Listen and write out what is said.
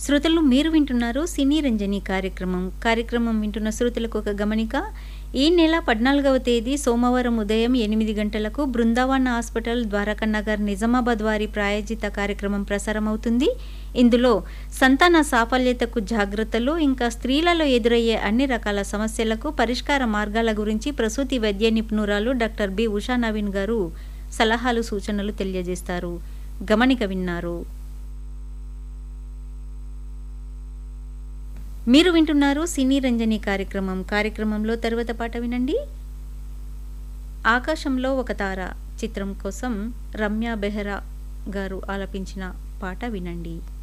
శ్రోతలు మీరు వింటున్నారు సినీ రంజని కార్యక్రమం కార్యక్రమం వింటున్న శ్రోతలకు ఒక గమనిక ఈ నెల పద్నాలుగవ తేదీ సోమవారం ఉదయం ఎనిమిది గంటలకు బృందావన్ హాస్పిటల్ ద్వారకా నగర్ నిజామాబాద్ వారి ప్రాయోజిత కార్యక్రమం ప్రసారమవుతుంది ఇందులో సంతాన సాఫల్యతకు జాగ్రత్తలు ఇంకా స్త్రీలలో ఎదురయ్యే అన్ని రకాల సమస్యలకు పరిష్కార మార్గాల గురించి ప్రసూతి వైద్య నిపుణురాలు డాక్టర్ బి ఉషా నవీన్ గారు సలహాలు సూచనలు తెలియజేస్తారు గమనిక విన్నారు మీరు వింటున్నారు సినీ రంజని కార్యక్రమం కార్యక్రమంలో తర్వాత పాట వినండి ఆకాశంలో ఒక తార చిత్రం కోసం రమ్య బెహ్రా గారు ఆలపించిన పాట వినండి